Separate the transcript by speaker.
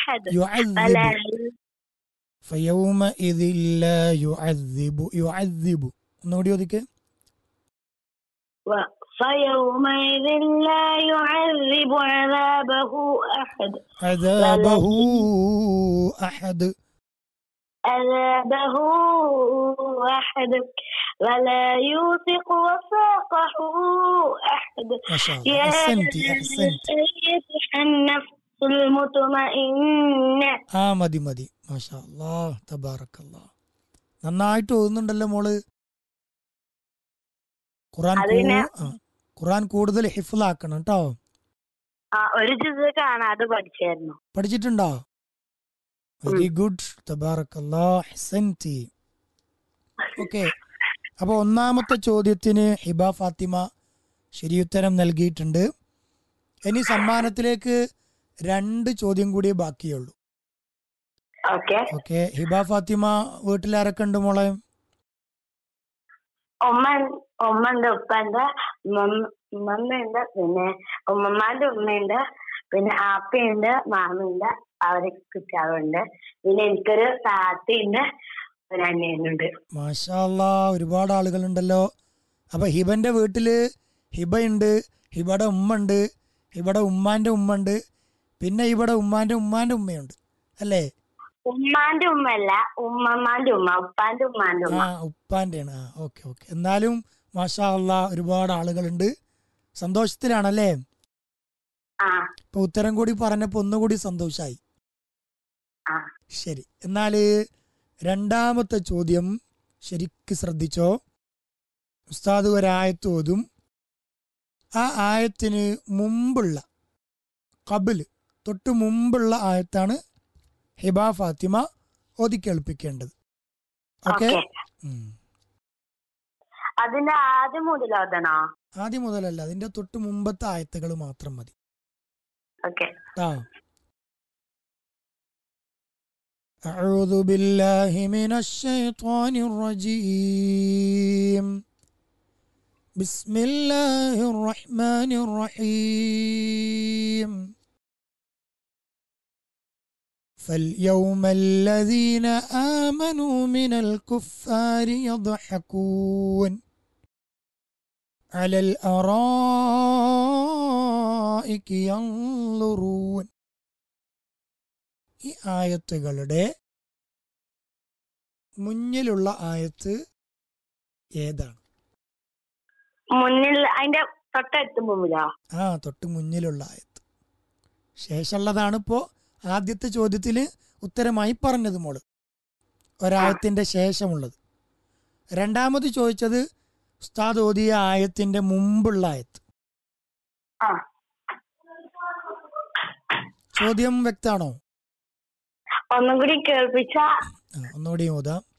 Speaker 1: أحد
Speaker 2: يعذب
Speaker 1: فلا
Speaker 2: فيومئذ لا يعذب يعذب ഒന്നുകൂടി ഒതുക്കെ
Speaker 1: و- فيومئذ لا يعذب عذابه أحد
Speaker 2: عذابه أحد
Speaker 1: عذابه أحد ولا يوثق وثاقه أحد
Speaker 2: ما شاء الله
Speaker 1: يا
Speaker 2: أحسنتي أحسنتي
Speaker 1: أيتها النفس المطمئنة
Speaker 2: ആ മതി മതി മാഷാ അല്ലാ തബാറക്കല്ലാ നന്നായിട്ട് ഓതുന്നുണ്ടല്ലോ മോള് ഖുറാൻ
Speaker 1: അത് പിന്നെ-
Speaker 2: കൂ- ആ, ഖുറാൻ കൂടുതൽ ഹിഫിലാക്കണം കേട്ടോ
Speaker 1: ആ ഒരു ജിസ് കാണാതെ പഠിച്ചായിരുന്നു
Speaker 2: പഠിച്ചിട്ടുണ്ടോ വെരി ഗുഡ് തബാറക്കല്ലാ ഹസൻതി ഓക്കെ അപ്പൊ ഒന്നാമത്തെ ചോദ്യത്തിന് ഹിബ ഫാത്തിമ ശരിയുത്തരം നൽകിയിട്ടുണ്ട് ഇനി സമ്മാനത്തിലേക്ക് രണ്ട് ചോദ്യം കൂടിയേ ബാക്കിയുള്ളൂ
Speaker 1: ഓക്കെ
Speaker 2: ഓക്കെ ഹിബ ഫാത്തിമ വീട്ടിലാരൊക്കെ ഉണ്ട് മോളെ
Speaker 1: ഉമ്മ ഉമ്മണ്ട് ഉപ്പണ്ട് മമ്മ- ഉമ്മമ്മയുണ്ട് പിന്നെ ഉമ്മമാന്റെ ഉമ്മയുണ്ട് പിന്നെ ആപ്പയുണ്ട് മാമയുണ്ട് അവരെ കുറ്റാവുണ്ട് പിന്നെ എനിക്കൊരു താത്തയുണ്ട് ഒരു അനിയനുണ്ട്
Speaker 2: മാഷാ അല്ലാ ഒരുപാട് ആളുകളുണ്ടല്ലോ അപ്പൊ ഹിബന്റെ വീട്ടില് ഹിബയുണ്ട് ഹിബയുടെ ഉമ്മ ഉണ്ട് ഹിബയുടെ ഉമ്മാന്റെ ഉമ്മ ഉണ്ട് പിന്നെ ഇവിടെ ഉമ്മാന്റെ ഉമ്മാന്റെ ഉമ്മയുണ്ട് അല്ലേ
Speaker 1: ഉമ്മാന്റെ ഉമ്മയല്ല ഉമ്മമാന്റെ ഉമ്മ ഉപ്പാന്റെ ഉമ്മാന്റെ
Speaker 2: ആ
Speaker 1: ഉമ്മ
Speaker 2: ഉപ്പാന്റെയാണ് ആ ഓക്കെ ഓക്കെ എന്നാലും മാഷാ അല്ലാ ഒരുപാട് ആളുകളുണ്ട് സന്തോഷത്തിലാണല്ലേ
Speaker 1: ആ
Speaker 2: ഇപ്പൊ ഉത്തരം കൂടി പറഞ്ഞപ്പോ ഒന്നുകൂടി സന്തോഷായി
Speaker 1: ആ
Speaker 2: ശരി എന്നാല് രണ്ടാമത്തെ ചോദ്യം ശരിക്ക് ശ്രദ്ധിച്ചോ ഉസ്താദ് ഒരായത്ത് ഓതും ആ ആയത്തിന് മുമ്പുള്ള കബില് തൊട്ട് മുമ്പുള്ള ആയത്താണ് ഹിബ ഫാത്തിമ ഓതി കേൾപ്പിക്കേണ്ടത് ഓക്കെ
Speaker 1: ഓക്കെ അതിന്റെ ആദ്യം മുതൽ ഓതണോ
Speaker 2: ആദ്യം മുതലല്ല അതിന്റെ തൊട്ട് മുമ്പത്തെ ആയത്തുകൾ മാത്രം മതി
Speaker 1: ഓക്കെ
Speaker 2: ആ أعوذ بالله من الشيطان الرجيم بسم الله الرحمن الرحيم فاليوم الذين آمنوا من الكفار يضحكون على الأرائك ينظرون ഈ ആയത്തുകളുടെ മുന്നിലുള്ള ആയത്ത് ഏതാണ്
Speaker 1: മുന്നിൽ അതിന്റെ തൊട്ടടുത്ത് മുമ്പിലോ
Speaker 2: ആ തൊട്ട് മുന്നിലുള്ള ആയത്ത് ശേഷമുള്ളതാണ് ഇപ്പോ ആദ്യത്തെ ചോദ്യത്തിൽ ഉത്തരമായി പറഞ്ഞത് മോള് ഒരായത്തിന്റെ ശേഷമുള്ളത് രണ്ടാമത് ചോദിച്ചത് ഉസ്താദ് ഓതിയ ആയത്തിന്റെ മുമ്പുള്ള ആയത്ത്
Speaker 1: ആ
Speaker 2: ചോദ്യം വ്യക്താണോ
Speaker 1: ഒന്നും കൂടി കേൾപ്പിച്ച
Speaker 2: ആ ഒന്നുകൂടി ഓതാം